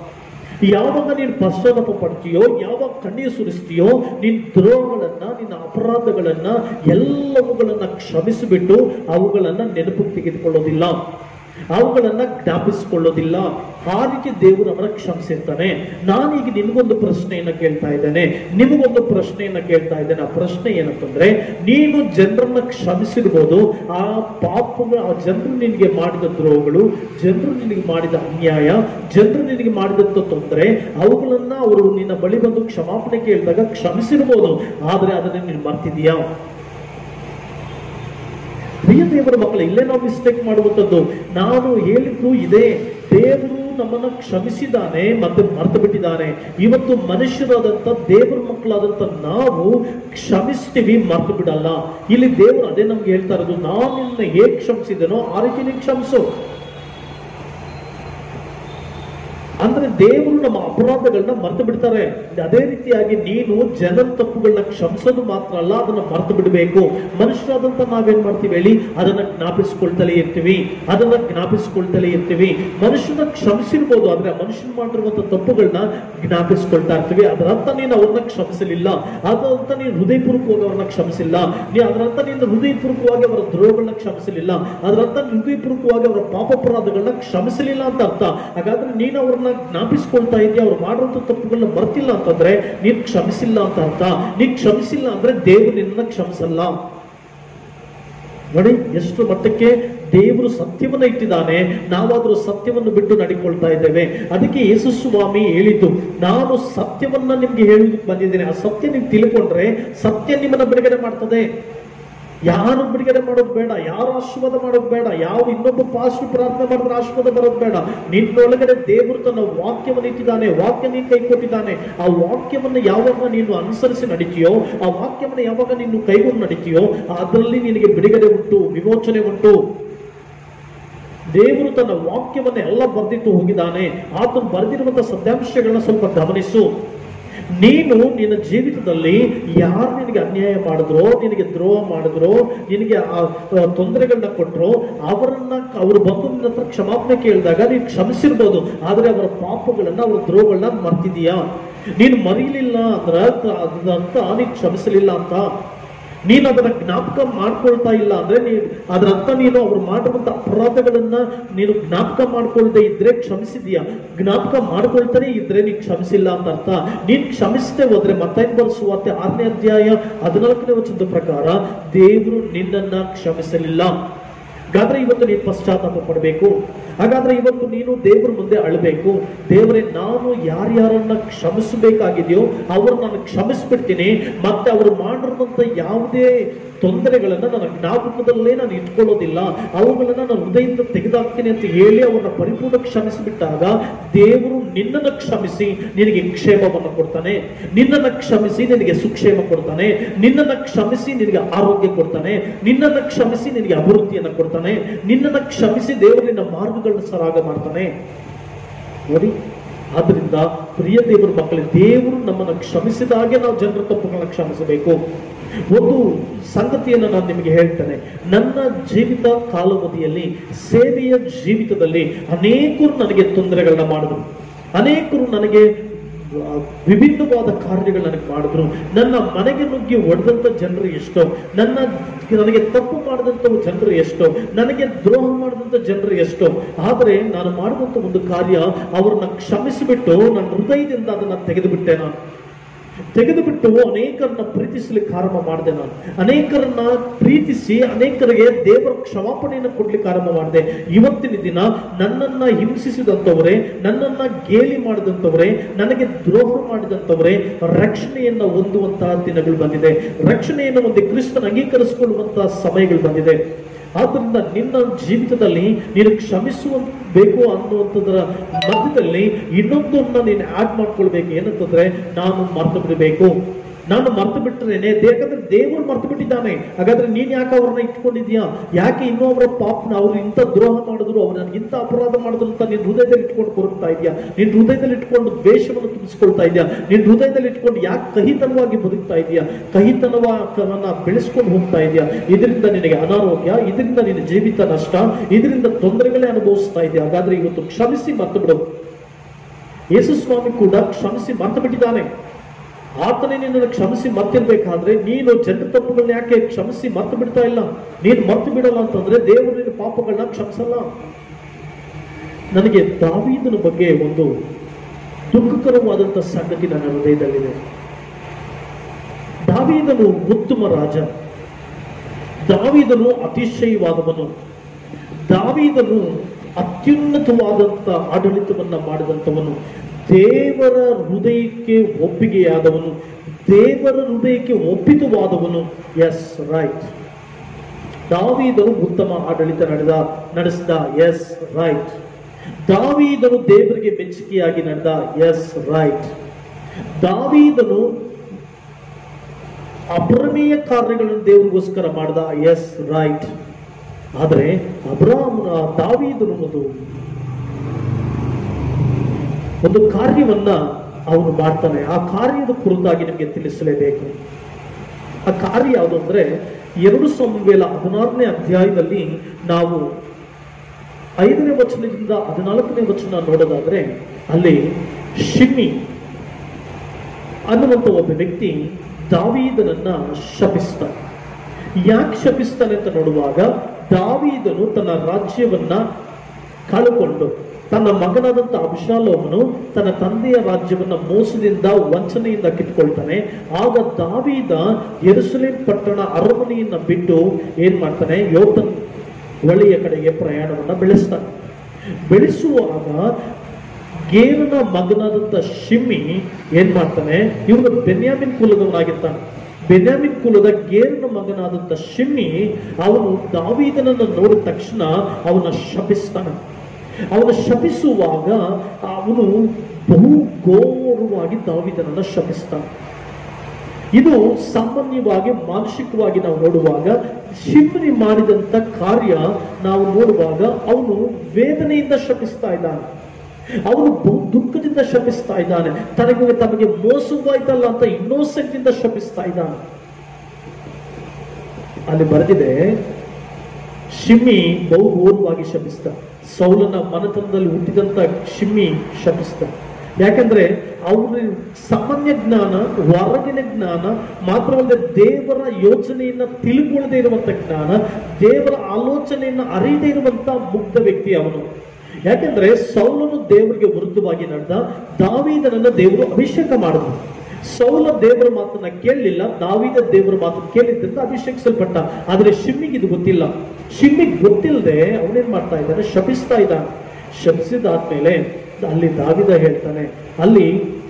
ಯಾವಾಗ ನೀನು ಪಶ್ಚಾತ್ತಾಪ ಪಡ್ತೀಯೋ ಯಾವಾಗ ಕಣ್ಣೀರು ಸುರಿಸ್ತೀಯೋ ನಿನ್ನ ದ್ರೋಹಗಳನ್ನ ನಿನ್ನ ಅಪರಾಧಗಳನ್ನ ಎಲ್ಲವುಗಳನ್ನ ಕ್ಷಮಿಸಿಬಿಟ್ಟು ಅವುಗಳನ್ನ ನೆನಪಿಗೆ ತೆಗೆದುಕೊಳ್ಳೋದಿಲ್ಲ ಅವುಗಳನ್ನ ಜ್ಞಾಪಿಸಿಕೊಳ್ಳೋದಿಲ್ಲ ಆ ರೀತಿ ದೇವರು ಅವರ ಕ್ಷಮಿಸಿರ್ತಾನೆ ನಾನೀಗ ನಿನಗೊಂದು ಪ್ರಶ್ನೆಯನ್ನ ಕೇಳ್ತಾ ಇದ್ದೇನೆ ನಿಮಗೊಂದು ಪ್ರಶ್ನೆಯನ್ನ ಕೇಳ್ತಾ ಇದ್ದೇನೆ ಆ ಪ್ರಶ್ನೆ ಏನಂತಂದ್ರೆ ನೀನು ಜನರನ್ನ ಕ್ಷಮಿಸಿರ್ಬೋದು ಆ ಪಾಪಗಳು ಆ ಜನರು ನಿನಗೆ ಮಾಡಿದ ದ್ರೋಹಗಳು ಜನರು ನಿನಗೆ ಮಾಡಿದ ಅನ್ಯಾಯ ಜನರು ನಿನಗೆ ಮಾಡಿದಂತ ತೊಂದರೆ ಅವುಗಳನ್ನ ಅವರು ನಿನ್ನ ಬಳಿ ಬಂದು ಕ್ಷಮಾಪಣೆ ಕೇಳಿದಾಗ ಕ್ಷಮಿಸಿರ್ಬೋದು ಆದ್ರೆ ಅದನ್ನ ನೀನು ಮರ್ತಿದೀಯಾ ಪ್ರಿಯ ದೇವರ ಮಕ್ಕಳು ಇಲ್ಲೇ ನಾವು ಮಿಸ್ಟೇಕ್ ಮಾಡುವಂಥದ್ದು ನಾನು ಹೇಳಿದ್ದು ಇದೆ ದೇವರು ನಮ್ಮನ್ನ ಕ್ಷಮಿಸಿದ್ದಾನೆ ಮತ್ತೆ ಮರೆತು ಬಿಟ್ಟಿದ್ದಾನೆ ಇವತ್ತು ಮನುಷ್ಯರಾದಂಥ ದೇವರ ಮಕ್ಕಳಾದಂಥ ನಾವು ಕ್ಷಮಿಸ್ತೀವಿ ಮರೆತು ಬಿಡಲ್ಲ ಇಲ್ಲಿ ದೇವರು ಅದೇ ನಮ್ಗೆ ಹೇಳ್ತಾ ಇರೋದು ನಾನು ನಿನ್ನ ಹೇಗೆ ಕ್ಷಮಿಸಿದನೋ ಆ ರೀತಿ ನೀನು ಕ್ಷಮಿಸು ಅಂದ್ರೆ ದೇವರು ನಮ್ಮ ಅಪರಾಧಗಳನ್ನ ಮರೆತು ಬಿಡ್ತಾರೆ ಅದೇ ರೀತಿಯಾಗಿ ನೀನು ಜನರ ತಪ್ಪುಗಳನ್ನ ಕ್ಷಮಿಸೋದು ಮಾತ್ರ ಅಲ್ಲ ಅದನ್ನ ಮರೆತು ಬಿಡಬೇಕು ಮನುಷ್ಯರಾದಂತ ನಾವೇನ್ ಮಾಡ್ತೀವಿ ಹೇಳಿ ಅದನ್ನ ಜ್ಞಾಪಿಸ್ಕೊಳ್ತಲೇ ಇರ್ತೀವಿ ಅದನ್ನ ಜ್ಞಾಪಿಸ್ಕೊಳ್ತಲೇ ಇರ್ತೀವಿ ಮನುಷ್ಯನ ಕ್ಷಮಿಸಿರ್ಬೋದು ಆದ್ರೆ ಆ ಮನುಷ್ಯನ್ ಮಾಡಿರುವಂತ ತಪ್ಪುಗಳನ್ನ ಜ್ಞಾಪಿಸ್ಕೊಳ್ತಾ ಇರ್ತೀವಿ ಅದರ ಅರ್ಥ ನೀನು ಅವ್ರನ್ನ ಕ್ಷಮಿಸಲಿಲ್ಲ ಅದರಂತ ನೀನು ಹೃದಯಪೂರ್ವಕವಾಗಿ ಅವ್ರನ್ನ ಕ್ಷಮಿಸಿಲ್ಲ ನೀ ಅದರಂತ ನೀನು ಹೃದಯಪೂರ್ವಕವಾಗಿ ಅವರ ದ್ರೋಹಗಳನ್ನ ಕ್ಷಮಿಸಲಿಲ್ಲ ಅದರಂತ ಹೃದಯಪೂರ್ವಕವಾಗಿ ಅವರ ಪಾಪಪರಾಧಗಳನ್ನ ಕ್ಷಮಿಸಲಿಲ್ಲ ಅಂತ ಅರ್ಥ ಹಾಗಾದ್ರೆ ನೀನು ಅವ್ರನ್ನ ಜ್ಞಾಪಿಸ್ಕೊಳ್ತಾ ಇದೆಯಾ ಅವ್ರು ಮಾಡಿರುವಂತ ತಪ್ಪುಗಳನ್ನ ಮರ್ತಿಲ್ಲ ಅಂತಂದ್ರೆ ನೀನ್ ಕ್ಷಮಿಸಿಲ್ಲ ಅಂತ ಅರ್ಥ ನೀನ್ ಕ್ಷಮಿಸಿಲ್ಲ ಅಂದ್ರೆ ದೇವರು ನಿನ್ನ ಕ್ಷಮಿಸಲ್ಲ ನೋಡಿ ಎಷ್ಟು ಮಟ್ಟಕ್ಕೆ ದೇವರು ಸತ್ಯವನ್ನ ಇಟ್ಟಿದ್ದಾನೆ ನಾವಾದ್ರೂ ಸತ್ಯವನ್ನು ಬಿಟ್ಟು ನಡಿಕೊಳ್ತಾ ಇದ್ದೇವೆ ಅದಕ್ಕೆ ಯೇಸು ಸ್ವಾಮಿ ಹೇಳಿದ್ದು ನಾನು ಸತ್ಯವನ್ನ ನಿಮ್ಗೆ ಹೇಳೋದಕ್ಕೆ ಬಂದಿದ್ದೇನೆ ಆ ಸತ್ಯ ನೀವು ತಿಳ್ಕೊಂಡ್ರೆ ಸತ್ಯ ನಿಮ್ಮನ್ನ ಬಿಡುಗಡೆ ಮಾಡ್ತದೆ ಯಾರು ಬಿಡುಗಡೆ ಮಾಡೋದು ಬೇಡ ಯಾರು ಆಶೀರ್ವಾದ ಮಾಡೋದು ಬೇಡ ಯಾವ ಇನ್ನೊಬ್ಬ ಪಾಸ್ಟ್ ಪ್ರಾರ್ಥನೆ ಮಾಡಿದ್ರೆ ಆಶೀರ್ವಾದ ಬರೋದು ಬೇಡ ನಿನ್ನೊಳಗಡೆ ದೇವರು ತನ್ನ ವಾಕ್ಯವನ್ನು ಇಟ್ಟಿದ್ದಾನೆ ವಾಕ್ಯ ನೀನು ಕೈ ಕೊಟ್ಟಿದ್ದಾನೆ ಆ ವಾಕ್ಯವನ್ನು ಯಾವಾಗ ನೀನು ಅನುಸರಿಸಿ ನಡೀತೀಯೋ ಆ ವಾಕ್ಯವನ್ನು ಯಾವಾಗ ನೀನು ಕೈಗೊಂಡು ನಡೀತೀಯೋ ಅದರಲ್ಲಿ ನಿನಗೆ ಬಿಡುಗಡೆ ಉಂಟು ವಿಮೋಚನೆ ಉಂಟು ದೇವರು ತನ್ನ ವಾಕ್ಯವನ್ನ ಎಲ್ಲ ಬರೆದಿಟ್ಟು ಹೋಗಿದ್ದಾನೆ ಆತನು ಬರೆದಿರುವಂತಹ ಸತ್ಯಾಂಶಗಳನ್ನ ಸ್ವಲ್ಪ ಗಮನಿಸು ನೀನು ನಿನ್ನ ಜೀವಿತದಲ್ಲಿ ಯಾರು ನಿನಗೆ ಅನ್ಯಾಯ ಮಾಡಿದ್ರೋ ನಿನಗೆ ದ್ರೋಹ ಮಾಡಿದ್ರೋ ನಿನಗೆ ಆ ಆ ತೊಂದರೆಗಳನ್ನ ಕೊಟ್ಟರೋ ಅವರನ್ನ ಅವರು ಬಂದು ನಿನ್ನ ಹತ್ರ ಕ್ಷಮಾಪಣೆ ಕೇಳಿದಾಗ ನೀನು ಕ್ಷಮಿಸಿರ್ಬೋದು ಆದ್ರೆ ಅವರ ಪಾಪಗಳನ್ನ ಅವರ ದ್ರೋಹಗಳನ್ನ ಮರ್ತಿದೀಯಾ ನೀನು ಮರೀಲಿಲ್ಲ ಅಂದ್ರೆ ಅರ್ಥ- ಅದಂತ ನೀನು ಕ್ಷಮಿಸಲಿಲ್ಲ ಅಂತ ನೀನು ಅದನ್ನ ಜ್ಞಾಪಕ ಮಾಡ್ಕೊಳ್ತಾ ಇಲ್ಲ ಅಂದ್ರೆ ನೀ ಅದರ ಅರ್ಥ ನೀನು ಅವ್ರು ಮಾಡಿರುವಂತ ಅಪರಾಧಗಳನ್ನ ನೀನು ಜ್ಞಾಪಕ ಮಾಡ್ಕೊಳ್ದೇ ಇದ್ರೆ ಕ್ಷಮಿಸಿದೀಯಾ ಜ್ಞಾಪಕ ಮಾಡ್ಕೊಳ್ತಾನೆ ಇದ್ರೆ ನೀನು ಕ್ಷಮಿಸಿಲ್ಲ ಅಂತ ಅರ್ಥ ನೀನ್ ಕ್ಷಮಿಸದೆ ಹೋದ್ರೆ ಮತ್ತೆ ಬರೆಸುವಂತೆ ಆರನೇ ಅಧ್ಯಾಯ ಹದಿನಾಲ್ಕನೇ ವಚನದ ಪ್ರಕಾರ ದೇವರು ನಿನ್ನನ್ನ ಕ್ಷಮಿಸಲಿಲ್ಲ ಹಾಗಾದ್ರೆ ಇವತ್ತು ನೀನು ಪಶ್ಚಾತ್ತಾಪ ಪಡಬೇಕು ಹಾಗಾದ್ರೆ ಇವತ್ತು ನೀನು ದೇವರ ಮುಂದೆ ಅಳಬೇಕು ದೇವರೇ ನಾನು ಯಾರ್ಯಾರನ್ನ ಕ್ಷಮಿಸಬೇಕಾಗಿದೆಯೋ ಅವ್ರು ನಾನು ಕ್ಷಮಿಸ್ಬಿಡ್ತೀನಿ ಮತ್ತೆ ಅವರು ಮಾಡಿರುವಂತ ಯಾವುದೇ ತೊಂದರೆಗಳನ್ನ ನನ್ನ ಜ್ಞಾಪಕದಲ್ಲೇ ನಾನು ಇಟ್ಕೊಳ್ಳೋದಿಲ್ಲ ಅವುಗಳನ್ನ ನಾನು ಹೃದಯದಿಂದ ತೆಗೆದಾಕ್ತೀನಿ ಅಂತ ಹೇಳಿ ಅವ್ರನ್ನ ಪರಿಪೂರ್ಣ ಕ್ಷಮಿಸಿಬಿಟ್ಟಾಗ ದೇವರು ನಿನ್ನನ್ನು ಕ್ಷಮಿಸಿ ನಿನಗೆ ಕ್ಷೇಮವನ್ನು ಕೊಡ್ತಾನೆ ನಿನ್ನನ್ನು ಕ್ಷಮಿಸಿ ನಿನಗೆ ಸುಕ್ಷೇಮ ಕೊಡ್ತಾನೆ ನಿನ್ನನ್ನು ಕ್ಷಮಿಸಿ ನಿನಗೆ ಆರೋಗ್ಯ ಕೊಡ್ತಾನೆ ನಿನ್ನನ್ನು ಕ್ಷಮಿಸಿ ನಿನಗೆ ಅಭಿವೃದ್ಧಿಯನ್ನು ಕೊಡ್ತಾನೆ ನಿನ್ನನ್ನು ಕ್ಷಮಿಸಿ ದೇವರು ನಿನ್ನ ಮಾರ್ಗಗಳನ್ನ ಸರಾಗ ಮಾಡ್ತಾನೆ ನೋಡಿ ಆದ್ರಿಂದ ಪ್ರಿಯ ದೇವರ ಮಕ್ಕಳೇ ದೇವರು ನಮ್ಮನ್ನು ಕ್ಷಮಿಸಿದಾಗೆ ನಾವು ಜನರ ತಪ್ಪುಗಳನ್ನ ಕ್ಷಮಿಸಬೇಕು ಒಂದು ಸಂಗತಿಯನ್ನು ನಾನು ನಿಮಗೆ ಹೇಳ್ತೇನೆ ನನ್ನ ಜೀವಿತ ಕಾಲಾವಧಿಯಲ್ಲಿ ಸೇವೆಯ ಜೀವಿತದಲ್ಲಿ ಅನೇಕರು ನನಗೆ ತೊಂದರೆಗಳನ್ನ ಮಾಡಿದ್ರು ಅನೇಕರು ನನಗೆ ಆ, ವಿಭಿನ್ನವಾದ ಕಾರ್ಯಗಳು ನನಗೆ ಮಾಡಿದ್ರು ನನ್ನ ಮನೆಗೆ ನುಗ್ಗಿ ಹೊಡೆದಂತ ಜನರು ಎಷ್ಟೋ ನನ್ನ ನನಗೆ ತಪ್ಪು ಮಾಡಿದಂಥ ಜನರು ಎಷ್ಟೋ ನನಗೆ ದ್ರೋಹ ಮಾಡಿದಂಥ ಜನರು ಎಷ್ಟೋ ಆದರೆ ನಾನು ಮಾಡಿದಂಥ ಒಂದು ಕಾರ್ಯ ಅವ್ರನ್ನ ಕ್ಷಮಿಸಿಬಿಟ್ಟು ನನ್ನ ಹೃದಯದಿಂದ ಅದನ್ನ ತೆಗೆದುಬಿಟ್ಟೆ ನಾನು ತೆಗೆದುಬಿಟ್ಟು ಅನೇಕರನ್ನ ಪ್ರೀತಿಸಲಿಕ್ಕೆ ಆರಂಭ ಮಾಡಿದೆ ನಾನು ಅನೇಕರನ್ನ ಪ್ರೀತಿಸಿ ಅನೇಕರಿಗೆ ದೇವರ ಕ್ಷಮಾಪಣೆಯನ್ನು ಕೊಡ್ಲಿಕ್ಕೆ ಆರಂಭ ಮಾಡಿದೆ ಇವತ್ತಿನ ದಿನ ನನ್ನನ್ನ ಹಿಂಸಿಸಿದಂಥವರೇ ನನ್ನನ್ನ ಗೇಲಿ ಮಾಡಿದಂಥವರೇ ನನಗೆ ದ್ರೋಹ ಮಾಡಿದಂಥವರೇ ರಕ್ಷಣೆಯನ್ನ ಹೊಂದುವಂತಹ ದಿನಗಳು ಬಂದಿದೆ ರಕ್ಷಣೆಯನ್ನು ಒಂದು ಕ್ರಿಸ್ತನ ಅಂಗೀಕರಿಸಿಕೊಳ್ಳುವಂತಹ ಸಮಯಗಳು ಬಂದಿದೆ ಆದ್ರಿಂದ ನಿನ್ನ ಜೀವಿತದಲ್ಲಿ ನೀನು ಕ್ಷಮಿಸುವಂಬೇಕು ಅನ್ನುವಂಥದ್ರ ಮಧ್ಯದಲ್ಲಿ ಇನ್ನೊಂದನ್ನ ನೀನು ಆಡ್ ಮಾಡ್ಕೊಳ್ಬೇಕು ಏನಂತಂದ್ರೆ ನಾನು ಮರ್ತು ಬಿಡಬೇಕು ನಾನು ಮರ್ತು ಬಿಟ್ಟರೇನೆ ಯಾಕಂದ್ರೆ ದೇವರು ಮರ್ತು ಬಿಟ್ಟಿದ್ದಾನೆ ಹಾಗಾದ್ರೆ ನೀನ್ ಯಾಕೆ ಅವ್ರನ್ನ ಇಟ್ಕೊಂಡಿದ್ಯಾ ಯಾಕೆ ಇನ್ನೂ ಅವರ ಪಾಪನ ಅವ್ರು ಇಂಥ ದ್ರೋಹ ಮಾಡಿದ್ರು ಅವ್ರು ನನಗೆ ಇಂಥ ಅಪರಾಧ ಮಾಡಿದ್ರು ಅಂತ ನಿನ್ ಹೃದಯದಲ್ಲಿ ಇಟ್ಕೊಂಡು ಕೊರಗ್ತಾ ಇದೆಯಾ ನಿನ್ ಹೃದಯದಲ್ಲಿ ಇಟ್ಕೊಂಡು ದ್ವೇಷವನ್ನು ತುಂಬಿಸ್ಕೊಳ್ತಾ ಇದೆಯಾ ನಿನ್ ಹೃದಯದಲ್ಲಿ ಇಟ್ಕೊಂಡು ಯಾಕೆ ಕಹಿತನವಾಗಿ ಬದುಕ್ತಾ ಇದೆಯಾ ಕಹಿತನವನ್ನ ಬೆಳೆಸ್ಕೊಂಡು ಹೋಗ್ತಾ ಇದೆಯಾ ಇದರಿಂದ ನಿನಗೆ ಅನಾರೋಗ್ಯ ಇದರಿಂದ ನಿನ್ನ ಜೀವಿತ ನಷ್ಟ ಇದರಿಂದ ತೊಂದರೆಗಳೇ ಅನುಭವಿಸ್ತಾ ಇದೆಯಾ ಹಾಗಾದ್ರೆ ಇವತ್ತು ಕ್ಷಮಿಸಿ ಮರ್ತು ಬಿಡು ಯೇಸು ಸ್ವಾಮಿ ಕೂಡ ಕ್ಷಮಿಸಿ ಮರ್ತು ಬಿಟ್ಟಿದ್ದಾನೆ ಆತನೇ ನಿನ್ನನ್ನು ಕ್ಷಮಿಸಿ ಮರ್ತಿರ್ಬೇಕಾದ್ರೆ ನೀನು ಜನರ ತಪ್ಪುಗಳನ್ನ ಯಾಕೆ ಕ್ಷಮಿಸಿ ಮರ್ತು ಬಿಡ್ತಾ ಇಲ್ಲ ನೀನು ಮರ್ತು ಬಿಡಲ್ಲ ಅಂತಂದ್ರೆ ದೇವರು ನಿನ್ನ ಪಾಪಗಳನ್ನ ಕ್ಷಮಿಸಲ್ಲ ನನಗೆ ದಾವೀದನ ಬಗ್ಗೆ ಒಂದು ದುಃಖಕರವಾದಂಥ ಸಂಗತಿ ನನ್ನ ಹೃದಯದಲ್ಲಿದೆ ದಾವೀದನು ಉತ್ತಮ ರಾಜ ದಾವೀದನು ಅತಿಶಯವಾದವನು ದಾವೀದನು ಅತ್ಯುನ್ನತವಾದಂಥ ಆಡಳಿತವನ್ನ ಮಾಡಿದಂಥವನು ದೇವರ ಹೃದಯಕ್ಕೆ ಒಪ್ಪಿಗೆಯಾದವನು ದೇವರ ಹೃದಯಕ್ಕೆ ಒಪ್ಪಿತವಾದವನು ಎಸ್ ರೈಟ್ ದಾವೀದನು ಉತ್ತಮ ಆಡಳಿತ ನಡೆದ ನಡೆಸಿದ ಎಸ್ ರೈಟ್ ದಾವೀದನು ದೇವರಿಗೆ ಮೆಚ್ಚುಗೆಯಾಗಿ ನಡೆದ ಎಸ್ ರೈಟ್ ದಾವೀದನು ಅಪ್ರಮೇಯ ಕಾರ್ಯಗಳನ್ನು ದೇವರಿಗೋಸ್ಕರ ಮಾಡಿದ ಎಸ್ ರೈಟ್ ಆದರೆ ಅಬ್ರಾಹ್ಮನ ದಾವೀದನು ಒಂದು ಒಂದು ಕಾರ್ಯವನ್ನ ಅವನು ಮಾಡ್ತಾನೆ ಆ ಕಾರ್ಯದ ಕುರಿತಾಗಿ ನಿಮಗೆ ತಿಳಿಸಲೇಬೇಕು ಆ ಕಾರ್ಯ ಯಾವುದು ಅಂದ್ರೆ ಎರಡು ಸಂವೇಲ ಹದಿನಾರನೇ ಅಧ್ಯಾಯದಲ್ಲಿ ನಾವು ಐದನೇ ವಚನದಿಂದ ಹದಿನಾಲ್ಕನೇ ವಚನ ನೋಡೋದಾದ್ರೆ ಅಲ್ಲಿ ಶಿಮ್ಮಿ ಅನ್ನುವಂಥ ಒಬ್ಬ ವ್ಯಕ್ತಿ ದಾವೀದನನ್ನ ಶಪಿಸ್ತಾನೆ ಯಾಕೆ ಶಪಿಸ್ತಾನೆ ಅಂತ ನೋಡುವಾಗ ದಾವೀದನು ತನ್ನ ರಾಜ್ಯವನ್ನ ಕಳ್ಕೊಂಡು ತನ್ನ ಮಗನಾದಂಥ ಅಬ್ಷಾಲೋಮನು ತನ್ನ ತಂದೆಯ ರಾಜ್ಯವನ್ನ ಮೋಸದಿಂದ ವಂಚನೆಯಿಂದ ಕಿತ್ಕೊಳ್ತಾನೆ ಆಗ ದಾವೀದ ಯೆರೂಸಲೇಮ್ ಪಟ್ಟಣ ಅರಮನೆಯನ್ನ ಬಿಟ್ಟು ಏನ್ ಮಾಡ್ತಾನೆ ಯೋತನ್ ಹೊಳೆಯ ಕಡೆಗೆ ಪ್ರಯಾಣವನ್ನ ಬೆಳೆಸ್ತಾನೆ ಬೆಳೆಸುವಾಗ ಗೇರನ ಮಗನಾದಂಥ ಶಿಮ್ಮಿ ಏನ್ ಮಾಡ್ತಾನೆ ಇವನು ಬೆನ್ಯಾಮಿನ್ ಕುಲದವನಾಗಿರ್ತಾನೆ ಬೆನ್ಯಾಮಿನ್ ಕುಲದ ಗೇರನ ಮಗನಾದಂಥ ಶಿಮ್ಮಿ ಅವನು ದಾವೀದನನ್ನು ನೋಡಿದ ತಕ್ಷಣ ಅವನ ಶಪಿಸ್ತಾನೆ ಅವನ ಶಪಿಸುವಾಗ ಅವನು ಬಹು ಘೋರವಾಗಿ ದಾವಿದನನ್ನ ಶಪಿಸ್ತಾನೆ ಇದು ಸಾಮಾನ್ಯವಾಗಿ ಮಾನಸಿಕವಾಗಿ ನಾವು ನೋಡುವಾಗ ಶಿಮ್ಮನಿ ಮಾಡಿದಂತ ಕಾರ್ಯ ನಾವು ನೋಡುವಾಗ ಅವನು ವೇದನೆಯಿಂದ ಶಪಿಸ್ತಾ ಇದ್ದಾನೆ ಅವನು ಬಹು ದುಃಖದಿಂದ ಶಪಿಸ್ತಾ ಇದ್ದಾನೆ ತನಗೆ ತಮಗೆ ಮೋಸವಾಯ್ತಲ್ಲ ಅಂತ ಇನ್ನೋಸೆಂಟ್ ಇಂದ ಶಪಿಸ್ತಾ ಇದ್ದಾನೆ ಅಲ್ಲಿ ಬರೆದಿದೆ ಶಿಮ್ಮಿ ಬಹು ಘೋರವಾಗಿ ಶಪಿಸ್ತ ಸೌಲನ ಮನತನದಲ್ಲಿ ಹುಟ್ಟಿದಂತ ಶಿಮ್ಮಿ ಶಪಿಸ್ತ ಯಾಕಂದ್ರೆ ಅವ್ರ ಸಾಮಾನ್ಯ ಜ್ಞಾನ ಹೊರಗಿನ ಜ್ಞಾನ ಮಾತ್ರವಲ್ಲದೆ ದೇವರ ಯೋಚನೆಯನ್ನ ತಿಳ್ಕೊಳ್ಳದೆ ಇರುವಂತ ಜ್ಞಾನ ದೇವರ ಆಲೋಚನೆಯನ್ನ ಅರಿಯದೇ ಇರುವಂತ ಮುಗ್ಧ ವ್ಯಕ್ತಿ ಅವನು ಯಾಕೆಂದ್ರೆ ಸೌಲನು ದೇವರಿಗೆ ವಿರುದ್ಧವಾಗಿ ನಡೆದ ದಾವೀದನನ್ನ ದೇವರು ಅಭಿಷೇಕ ಮಾಡಿದ್ರು ಸೌಲ ದೇವರ ಮಾತನ್ನ ಕೇಳಲಿಲ್ಲ ದಾವಿದ ದೇವರ ಮಾತನ್ನ ಕೇಳಿದ್ರಿಂದ ಅಭಿಷೇಕಿಸಲ್ಪಟ್ಟ ಆದ್ರೆ ಶಿಮ್ಮಿಗೆ ಇದು ಗೊತ್ತಿಲ್ಲ ಶಿಮ್ಮಿಗೆ ಗೊತ್ತಿಲ್ಲದೆ ಅವನೇನ್ ಮಾಡ್ತಾ ಇದ್ದಾನೆ ಶಪಿಸ್ತಾ ಇದ್ದಾನೆ ಶಪಿಸಿದಾದ್ಮೇಲೆ ಅಲ್ಲಿ ದಾವಿದ ಹೇಳ್ತಾನೆ ಅಲ್ಲಿ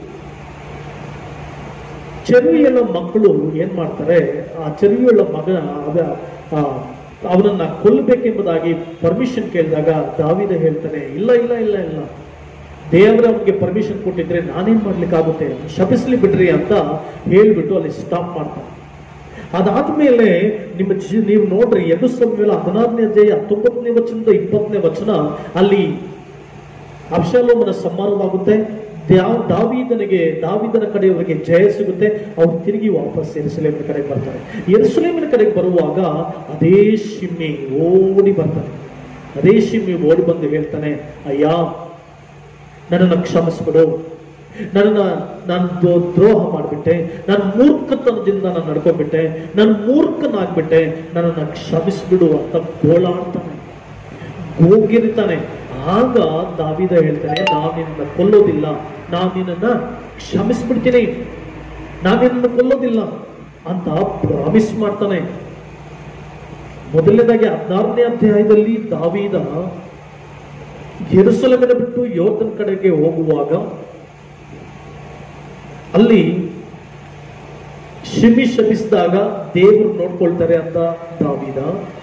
ಚೆರುವಿಯಲ್ಲ ಮಕ್ಕಳು ಏನ್ ಮಾಡ್ತಾರೆ ಆ ಚೆರುವಿಯುಳ್ಳ ಮಗನ ಅದ ಆ, ಅವನನ್ನ ಕೊಲ್ಲಬೇಕೆಂಬುದಾಗಿ ಪರ್ಮಿಷನ್ ಕೇಳಿದಾಗ ದಾವಿದ ಹೇಳ್ತಾನೆ ಇಲ್ಲ ಇಲ್ಲ ಇಲ್ಲ ಇಲ್ಲ ದೇವರ ಅವನಿಗೆ ಪರ್ಮಿಷನ್ ಕೊಟ್ಟಿದ್ರೆ ನಾನೇನ್ ಮಾಡ್ಲಿಕ್ಕಾಗುತ್ತೆ ಶಪಿಸ್ಲಿ ಬಿಡ್ರಿ ಅಂತ ಹೇಳ್ಬಿಟ್ಟು ಅಲ್ಲಿ ಸ್ಟಾಪ್ ಮಾಡ್ತಾನೆ ಅದಾದ್ಮೇಲೆ ನಿಮ್ಮ ಜಿ- ನೀವು ನೋಡ್ರಿ ಎರಡು ಸಮಯ ಹದಿನಾರನೇ ಅಧ್ಯಾಯ ಹತ್ತೊಂಬತ್ತನೇ ವಚನದ ಇಪ್ಪತ್ತನೇ ವಚನ ಅಲ್ಲಿ ಅಬ್ಷಾಲೋಮನ ಸಂಹಾರವಾಗುತ್ತೆ ದ್ಯಾ- ದಾವೀದನಿಗೆ ದಾವಿದನ ಕಡೆಯವರಿಗೆ ಜಯ ಸಿಗುತ್ತೆ ಅವ್ರು ತಿರುಗಿ ವಾಪಸ್ ಎರುಸಲೇಮಿನ ಕಡೆಗೆ ಬರ್ತಾರೆ ಎರುಸಲೇಮಿನ ಕಡೆಗೆ ಬರುವಾಗ ಅದೇ ಶಿಮ್ಮಿ ಓಡಿ ಬರ್ತಾನೆ ಅದೇ ಶಿಮ್ಮಿ ಓಡಿ ಬಂದು ಹೇಳ್ತಾನೆ ಅಯ್ಯ ನನ್ನನ್ನು ಕ್ಷಮಿಸ್ಬಿಡು ನನ್ನನ್ನ ನಾನು ದ್ರೋ- ದ್ರೋಹ ಮಾಡಿಬಿಟ್ಟೆ ನಾನು ಮೂರ್ಖತನದಿಂದ ನಾನು ನಡ್ಕೊಂಡ್ಬಿಟ್ಟೆ ನಾನು ಮೂರ್ಖನಾಗ್ಬಿಟ್ಟೆ ನನ್ನನ್ನು ಕ್ಷಮಿಸ್ಬಿಡು ಅಂತ ಗೋಳಾಡ್ತಾನೆ ಗೋಗಿರ್ತಾನೆ ಆಗ ದಾವಿದ ಹೇಳ್ತಾನೆ ನಾನು ನಿನ್ನ ಕೊಲ್ಲೋದಿಲ್ಲ ನಾನು ನಿನ್ನನ್ನ ಕ್ಷಮಿಸ್ಬಿಡ್ತೀನಿ ನಾನು ನಿನ್ನನ್ನು ಕೊಲ್ಲೋದಿಲ್ಲ ಅಂತ ಪ್ರಾಮಿಸ್ ಮಾಡ್ತಾನೆ ಮೊದಲನೇದಾಗಿ ಹದಿನಾರನೇ ಅಧ್ಯಾಯದಲ್ಲಿ ದಾವಿದ ಯೆರೂಸಲೇಮಿನ ಬಿಟ್ಟು ಯೋಧನ ಕಡೆಗೆ ಹೋಗುವಾಗ ಅಲ್ಲಿ ಶಿಮಿ ಶಪಿಸಿದಾಗ ದೇವರು ನೋಡ್ಕೊಳ್ತಾರೆ ಅಂತ ದಾವಿದ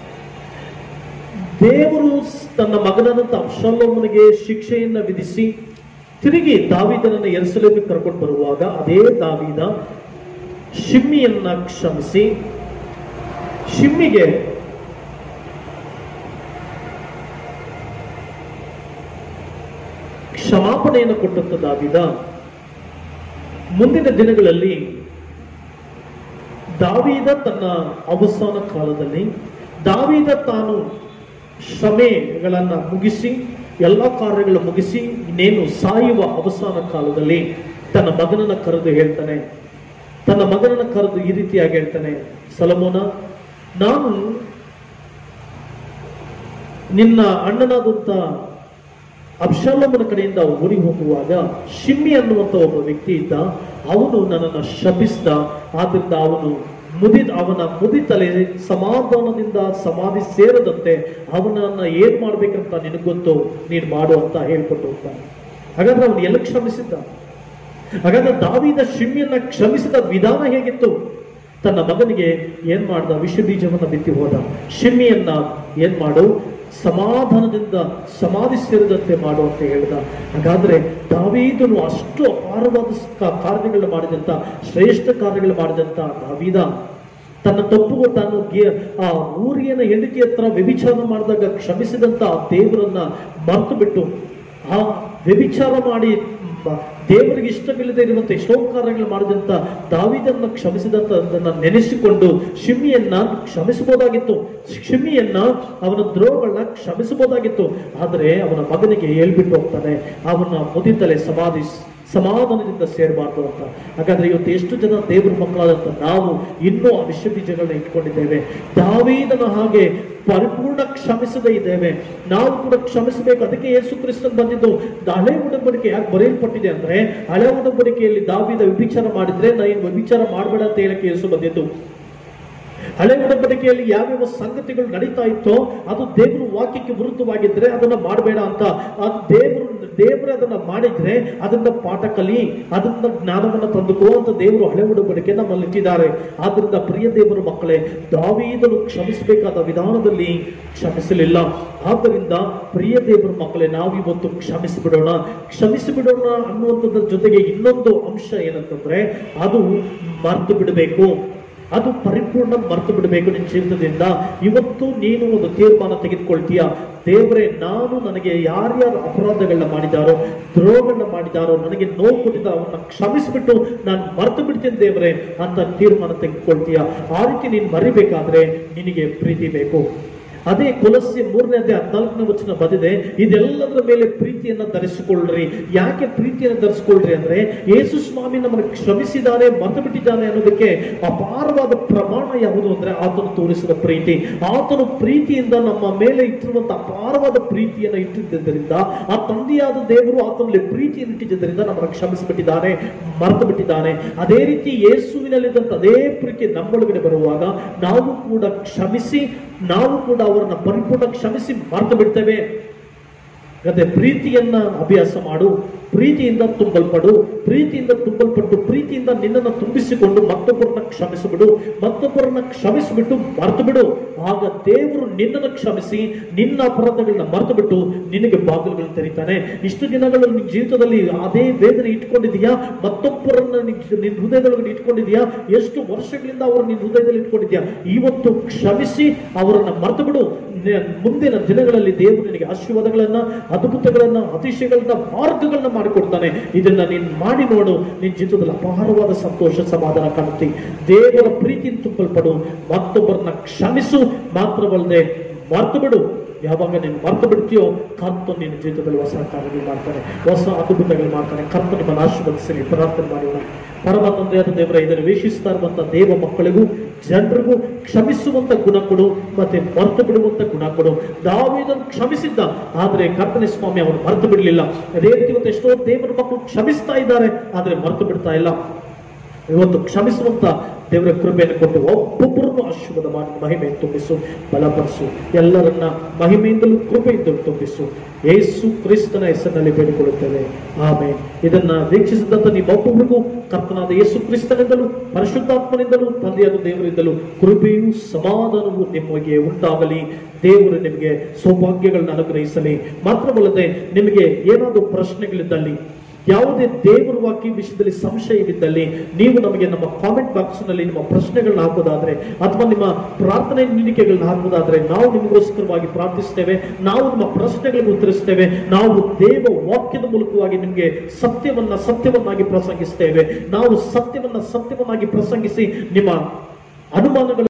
ದೇವರು ತನ್ನ ಮಗನಾದಂತ ಅಬ್ಷಾಲೋಮನಿಗೆ ಶಿಕ್ಷೆಯನ್ನ ವಿಧಿಸಿ ತಿರುಗಿ ದಾವಿದನನ್ನ ಎರುಸಲೇಮಿಗೆ ಕರ್ಕೊಂಡು ಬರುವಾಗ ಅದೇ ದಾವಿದ ಶಿಮ್ಮಿಯನ್ನ ಕ್ಷಮಿಸಿ ಶಿಮ್ಮಿಗೆ ಕ್ಷಮಾಪಣೆಯನ್ನು ಕೊಟ್ಟಂತ ದಾವಿದ ಮುಂದಿನ ದಿನಗಳಲ್ಲಿ ದಾವೀದ ತನ್ನ ಅವಸಾನ ಕಾಲದಲ್ಲಿ ದಾವೀದ ತಾನು ಶ್ರಮೆಗಳನ್ನ ಮುಗಿಸಿ ಎಲ್ಲ ಕಾರ್ಯಗಳ ಮುಗಿಸಿ ಇನ್ನೇನು ಸಾಯುವ ಅವಸಾನ ಕಾಲದಲ್ಲಿ ತನ್ನ ಮಗನನ್ನ ಕರೆದು ಹೇಳ್ತಾನೆ ತನ್ನ ಮಗನನ್ನ ಕರೆದು ಈ ರೀತಿಯಾಗಿ ಹೇಳ್ತಾನೆ ಸಲಮೋನ ನಾನು ನಿನ್ನ ಅಣ್ಣನಾದಂತ ಅಬ್ಷಾಲೋಮನ ಕಡೆಯಿಂದ ಓಡಿ ಹೋಗುವಾಗ ಶಿಮ್ಮಿ ಅನ್ನುವಂತ ಒಬ್ಬ ವ್ಯಕ್ತಿ ಇದ್ದ ಅವನು ನನ್ನನ್ನು ಶಪಿಸಿದ ಆದ್ರಿಂದ ಅವನು ಮುದಿದ ಅವನ ಮುದಿ ತಲೆ ಸಮಾಧಾನದಿಂದ ಸಮಾಧಿ ಸೇರದಂತೆ ಅವನನ್ನ ಏನ್ ಮಾಡ್ಬೇಕಂತ ನಿನಗೆ ಗೊತ್ತು ನೀನು ಮಾಡು ಅಂತ ಹೇಳ್ಕೊಟ್ಟು ಹೋಗ್ತಾನೆ ಹಾಗಾದ್ರೆ ಅವನು ಎಲ್ಲ ಕ್ಷಮಿಸಿದ್ದ ಹಾಗಾದ್ರೆ ದಾವಿದ ಶಿಮ್ಮಿಯನ್ನ ಕ್ಷಮಿಸಿದ ವಿಧಾನ ಹೇಗಿತ್ತು ತನ್ನ ಮಗನಿಗೆ ಏನ್ ಮಾಡ್ದ ವಿಷ ಬೀಜವನ್ನ ಬಿತ್ತಿ ಹೋದ ಶಿಮ್ಮಿಯನ್ನ ಏನ್ ಮಾಡು ಸಮಾಧಾನದಿಂದ ಸಮಾಧಿ ಸೇರಿದಂತೆ ಮಾಡು ಅಂತ ಹೇಳಿದ ಹಾಗಾದ್ರೆ ದಾವೀದನು ಅಷ್ಟು ಅಪಾರವಾದ ಕ- ಕಾರ್ಯಗಳು ಮಾಡಿದಂತ ಶ್ರೇಷ್ಠ ಕಾರ್ಯಗಳು ಮಾಡಿದಂತ ದಾವೀದ ತನ್ನ ತಪ್ಪು ತಾನು ಗೆ- ಆ ಊರಿಯನ ಹೆಂಡತಿ ಹತ್ರ ವ್ಯಭಿಚಾರ ಮಾಡಿದಾಗ ಕ್ಷಮಿಸಿದಂತ ಆ ದೇವರನ್ನ ಮರೆತು ಬಿಟ್ಟು ಆ ವ್ಯಭಿಚಾರ ಮಾಡಿ ಮ- ದೇವರಿಗೆ ಇಷ್ಟವಿಲ್ಲದೆ ಇರುವಂತ ಎಷ್ಟೋ ಕಾರ್ಯಗಳು ಮಾಡಿದಂತ ದಾವಿದನ್ನ ಕ್ಷಮಿಸಿದಂತ ಅದನ್ನ ನೆನೆಸಿಕೊಂಡು ಶಿಮಿಯನ್ನ ಕ್ಷಮಿಸಬಹುದಾಗಿತ್ತು ಶಿಮಿಯನ್ನ ಅವನ ದ್ರೋಹಗಳನ್ನ ಕ್ಷಮಿಸಬಹುದಾಗಿತ್ತು ಆದರೆ ಅವನ ಮಗನಿಗೆ ಹೇಳ್ಬಿಟ್ಟು ಹೋಗ್ತಾನೆ ಅವನ ಮುದಿತಲೆ ಸಮಾಧಿ ಸಮಾಧಾನದಿಂದ ಸೇರಬಾರ್ದು ಅಂತ ಹಾಗಾದ್ರೆ ಇವತ್ತು ಎಷ್ಟು ಜನ ದೇವರ ಮಕ್ಕಳಾದಂತ ನಾವು ಇನ್ನೂ ಆ ವಿಷ ಬೀಜಗಳನ್ನ ಇಟ್ಕೊಂಡಿದ್ದೇವೆ ದಾವೀದನ ಹಾಗೆ ಪರಿಪೂರ್ಣ ಕ್ಷಮಿಸದೇ ಇದ್ದೇವೆ ನಾವು ಕೂಡ ಕ್ಷಮಿಸಬೇಕು ಅದಕ್ಕೆ ಯೇಸು ಕ್ರಿಸ್ತನ್ ಬಂದಿದ್ದು ಹಳೆ ಉಡಂಬಡಿಕೆ ಯಾಕೆ ಬರೆಯಲ್ಪಟ್ಟಿದೆ ಅಂದ್ರೆ ಹಳೆ ಉಡಂಬಡಿಕೆಯಲ್ಲಿ ದಾವಿದ ವಿಭಿಚಾರ ಮಾಡಿದ್ರೆ ನಾನು ವಿಭಿಚಾರ ಮಾಡಬೇಡ ಅಂತ ಹೇಳಕ್ಕೆ ಯೇಸು ಬಂದಿದ್ದು ಹಳೆ ಉಡಂಬಡಿಕೆಯಲ್ಲಿ ಯಾವ್ಯಾವ ಸಂಗತಿಗಳು ನಡೀತಾ ಇತ್ತೋ ಅದು ದೇವರು ವಾಕ್ಯಕ್ಕೆ ವಿರುದ್ಧವಾಗಿದ್ರೆ ಅದನ್ನ ಮಾಡಬೇಡ ಅಂತ ಅದು ದೇವರು ದೇವರು ಅದನ್ನ ಮಾಡಿದ್ರೆ ಅದನ್ನ ಪಾಠ ಕಲಿ ಅದನ್ನ ಜ್ಞಾನವನ್ನ ತಂದುಕೋ ಅಂತ ದೇವರು ಹಳೆ ಉಡಂಬಡಿಕೆ ನಮ್ಮಲ್ಲಿ ಇಟ್ಟಿದ್ದಾರೆ ಆದ್ರಿಂದ ಪ್ರಿಯ ದೇವರ ಮಕ್ಕಳೇ ದಾವೀದನು ಕ್ಷಮಿಸಬೇಕಾದ ವಿಧಾನದಲ್ಲಿ ಕ್ಷಮಿಸಲಿಲ್ಲ ಆದ್ದರಿಂದ ಪ್ರಿಯ ದೇವರ ಮಕ್ಕಳೇ ನಾವಿವತ್ತು ಕ್ಷಮಿಸಿಬಿಡೋಣ ಕ್ಷಮಿಸಿಬಿಡೋಣ ಅನ್ನುವಂಥದ್ರ ಜೊತೆಗೆ ಇನ್ನೊಂದು ಅಂಶ ಏನಂತಂದ್ರೆ ಅದು ಮರ್ತು ಬಿಡಬೇಕು ಅದು ಪರಿಪೂರ್ಣ ಮರೆತು ಬಿಡಬೇಕು ನಿನ್ನ ಜೀವಿತದಿಂದ ಇವತ್ತು ನೀನು ಒಂದು ತೀರ್ಮಾನ ತೆಗೆದುಕೊಳ್ತೀಯ ದೇವರೇ ನಾನು ನನಗೆ ಯಾರ್ಯಾರು ಅಪರಾಧಗಳನ್ನ ಮಾಡಿದಾರೋ ದ್ರೋಹಗಳನ್ನ ಮಾಡಿದಾರೋ ನನಗೆ ನೋವು ಕೊಟ್ಟಿದ್ದ ಅವನ್ನ ಕ್ಷಮಿಸಿಬಿಟ್ಟು ನಾನು ಮರೆತು ಬಿಡ್ತೀನಿ ದೇವರೇ ಅಂತ ತೀರ್ಮಾನ ತೆಗೆದುಕೊಳ್ತೀಯ ಆ ರೀತಿ ನೀನು ಮರಿಬೇಕಾದ್ರೆ ನಿನಗೆ ಪ್ರೀತಿ ಬೇಕು ಅದೇ ಕೊಲಸ್ಯ ಮೂರನೇ ಅದೇ ಹದಿನಾಲ್ಕನೇ ವಚನ ಬಂದಿದೆ ಇದೆಲ್ಲದರ ಮೇಲೆ ಪ್ರೀತಿಯನ್ನ ಧರಿಸಿಕೊಳ್ಳ್ರಿ ಯಾಕೆ ಪ್ರೀತಿಯನ್ನು ಧರಿಸಿಕೊಳ್ಳ್ರಿ ಅಂದ್ರೆ ಯೇಸು ಸ್ವಾಮಿ ನಮ್ಮನ್ನು ಕ್ಷಮಿಸಿದ್ದಾನೆ ಮರೆತು ಬಿಟ್ಟಿದ್ದಾನೆ ಅನ್ನೋದಕ್ಕೆ ಅಪಾರವಾದ ಪ್ರಮಾಣ ಯಾವುದು ಅಂದ್ರೆ ಆತನು ತೋರಿಸಿದ ಪ್ರೀತಿ ಆತನು ಪ್ರೀತಿಯಿಂದ ನಮ್ಮ ಮೇಲೆ ಇಟ್ಟಿರುವಂತ ಅಪಾರವಾದ ಪ್ರೀತಿಯನ್ನು ಇಟ್ಟಿದ್ದರಿಂದ ಆ ತಂದೆಯಾದ ದೇವರು ಆತನಲ್ಲಿ ಪ್ರೀತಿಯನ್ನು ಇಟ್ಟಿದ್ದರಿಂದ ನಮ್ಮನ್ನು ಕ್ಷಮಿಸಿಬಿಟ್ಟಿದ್ದಾನೆ ಮರೆತು ಬಿಟ್ಟಿದ್ದಾನೆ ಅದೇ ರೀತಿ ಯೇಸುವಿನಲ್ಲಿದ್ದಂತ ಅದೇ ಪ್ರೀತಿ ನಮ್ಮೊಳಗಡೆ ಬರುವಾಗ ನಾವು ಕೂಡ ಕ್ಷಮಿಸಿ ನಾವು ಕೂಡ ಅವರನ್ನ ಪರಿಪೂರ್ಣ ಕ್ಷಮಿಸಿ ಮರೆತು ಬಿಡ್ತೇವೆ ಅದೇ ಪ್ರೀತಿಯನ್ನ ಅಭ್ಯಾಸ ಮಾಡು ಪ್ರೀತಿಯಿಂದ ತುಂಬಲ್ಪಡು ಪ್ರೀತಿಯಿಂದ ತುಂಬಲ್ಪಟ್ಟು ಪ್ರೀತಿಯಿಂದ ನಿನ್ನನ್ನು ತುಂಬಿಸಿಕೊಂಡು ಮತ್ತೊಬ್ಬರನ್ನ ಕ್ಷಮಿಸಿಬಿಡು ಮತ್ತೊಬ್ಬರನ್ನ ಕ್ಷಮಿಸಿಬಿಟ್ಟು ಮರೆತು ಬಿಡು ಆಗ ದೇವರು ನಿನ್ನನ್ನು ಕ್ಷಮಿಸಿ ನಿನ್ನ ಅಪರಾಧಗಳನ್ನ ಮರೆತು ಬಿಟ್ಟು ನಿನಗೆ ಬಾಗಿಲುಗಳನ್ನು ತೆರೀತಾನೆ ಇಷ್ಟು ದಿನಗಳು ನಿನ್ನ ಜೀವಿತದಲ್ಲಿ ಅದೇ ವೇದನೆ ಇಟ್ಕೊಂಡಿದೀಯಾ ಮತ್ತೊಬ್ಬರನ್ನ ನಿನ್- ನಿನ್ನ ಹೃದಯದೊಳಗಡೆ ಇಟ್ಕೊಂಡಿದ್ಯಾ ಎಷ್ಟು ವರ್ಷಗಳಿಂದ ಅವರು ನಿನ್ನ ಹೃದಯದಲ್ಲಿ ಇಟ್ಕೊಂಡಿದ್ಯಾ ಇವತ್ತು ಕ್ಷಮಿಸಿ ಅವರನ್ನ ಮರೆತು ಬಿಡು ನೆ- ಮುಂದಿನ ದಿನಗಳಲ್ಲಿ ದೇವರು ನಿನಗೆ ಆಶೀರ್ವಾದಗಳನ್ನ ಅದ್ಭುತಗಳನ್ನ ಅತಿಶಯಗಳನ್ನ ಮಾರ್ಗಗಳನ್ನ ಮಾಡಿಕೊಡ್ತಾನೆ ಇದನ್ನ ನೀನ್ ಮಾಡಿ ನೋಡು ನಿನ್ನ ಜೀವಿತದಲ್ಲಿ ಅಪಾರವಾದ ಸಂತೋಷ ಸಮಾಧಾನ ಕಾಣುತ್ತಿ ದೇವರ ಪ್ರೀತಿಯಿಂದ ತುಂಬಲ್ಪಡು ಮತ್ತೊಬ್ಬರನ್ನ ಕ್ಷಮಿಸು ಮಾತ್ರವಲ್ಲದೆ ಮರೆತು ಬಿಡು ಯಾವಾಗ ನೀನು ಮರೆತು ಬಿಡ್ತೀಯೋ ಕರ್ತ ನಿನ್ನ ಜೀವಿತದಲ್ಲಿ ಹೊಸ ಕಾರ್ಯಗಳು ಮಾಡ್ತಾನೆ ಹೊಸ ಅದ್ಭುತಗಳು ಮಾಡ್ತಾನೆ ಕರ್ತ ನಿಮ್ಮನ್ನು ಆಶೀರ್ವದಿಸಲಿ ಪ್ರಾರ್ಥನೆ ಮಾಡೋಣ ಪರಮ ತಂದೆಯಾದ ದೇವರ ಇದನ್ನು ವೀಕ್ಷಿಸ್ತಾ ಇರುವಂತ ದೇವ ಮಕ್ಕಳಿಗೂ ಜನರಿಗೂ ಕ್ಷಮಿಸುವಂತ ಗುಣ ಕೊಡು ಮತ್ತೆ ಮರೆತು ಬಿಡುವಂತ ಗುಣ ಕೊಡು ದಾವೀದನು ಕ್ಷಮಿಸಿದ್ದ ಆದ್ರೆ ಕರ್ತನೆ ಸ್ವಾಮಿ ಅವನು ಮರೆತು ಬಿಡಲಿಲ್ಲ ಅದೇ ರೀತಿ ಇವತ್ತು ಎಷ್ಟೋ ದೇವರ ಮಕ್ಕಳು ಕ್ಷಮಿಸ್ತಾ ಇದ್ದಾರೆ ಆದ್ರೆ ಮರೆತು ಬಿಡ್ತಾ ಇಲ್ಲ ಇವತ್ತು ಕ್ಷಮಿಸುವಂತ ದೇವರ ಕೃಪೆಯನ್ನು ಕೊಟ್ಟು ಒಬ್ಬೊಬ್ಬರನ್ನು ಆಶೀರ್ವಾದ ಮಾಡಿ ಮಹಿಮೆಯನ್ನು ತುಂಬಿಸು ಬಲಪಡಿಸು ಎಲ್ಲರನ್ನ ಮಹಿಮೆಯಿಂದಲೂ ಕೃಪೆಯಿಂದಲೂ ತುಂಬಿಸು ಯೇಸು ಕ್ರಿಸ್ತನ ಹೆಸರಿನಲ್ಲಿ ಬೇಡಿಕೊಳ್ಳುತ್ತೇವೆ ಆಮೇಲೆ ಇದನ್ನ ವೀಕ್ಷಿಸಿದಂತ ನಿಮ್ಮೊಬ್ಬೊಬ್ಬರಿಗೂ ಕರ್ತನಾದ ಯೇಸು ಕ್ರಿಸ್ತನಿಂದಲೂ ಪರಿಶುದ್ಧಾತ್ಮನಿಂದಲೂ ತಂದೆಯಾದ ದೇವರಿಂದಲೂ ಕೃಪೆಯೂ ಸಮಾಧಾನವು ನಿಮಗೆ ಉಂಟಾಗಲಿ ದೇವರು ನಿಮಗೆ ಸೌಭಾಗ್ಯಗಳನ್ನ ಅನುಗ್ರಹಿಸಲಿ ಮಾತ್ರವಲ್ಲದೆ ನಿಮಗೆ ಏನಾದರೂ ಪ್ರಶ್ನೆಗಳಿದ್ದಲ್ಲಿ ಯಾವುದೇ ದೇವರ ವಾಕ್ಯ ವಿಷಯದಲ್ಲಿ ಸಂಶಯವಿದ್ದಲ್ಲಿ ನೀವು ನಮಗೆ ನಮ್ಮ ಕಾಮೆಂಟ್ ಬಾಕ್ಸ್ ನಲ್ಲಿ ನಿಮ್ಮ ಪ್ರಶ್ನೆಗಳನ್ನ ಹಾಕೋದಾದ್ರೆ ಅಥವಾ ನಿಮ್ಮ ಪ್ರಾರ್ಥನೆ ನಿಣಿಕೆಗಳನ್ನ ಹಾಕೋದಾದ್ರೆ ನಾವು ನಿಮಗೋಸ್ಕರವಾಗಿ ಪ್ರಾರ್ಥಿಸ್ತೇವೆ ನಾವು ನಿಮ್ಮ ಪ್ರಶ್ನೆಗಳಿಗೆ ಉತ್ತರಿಸ್ತೇವೆ ನಾವು ದೇವ ವಾಕ್ಯದ ಮೂಲಕವಾಗಿ ನಿಮಗೆ ಸತ್ಯವನ್ನ ಸತ್ಯವನ್ನಾಗಿ ಪ್ರಸಂಗಿಸ್ತೇವೆ ನಾವು ಸತ್ಯವನ್ನ ಸತ್ಯವನ್ನಾಗಿ ಪ್ರಸಂಗಿಸಿ ನಿಮ್ಮ ಅನುಮಾನಗಳು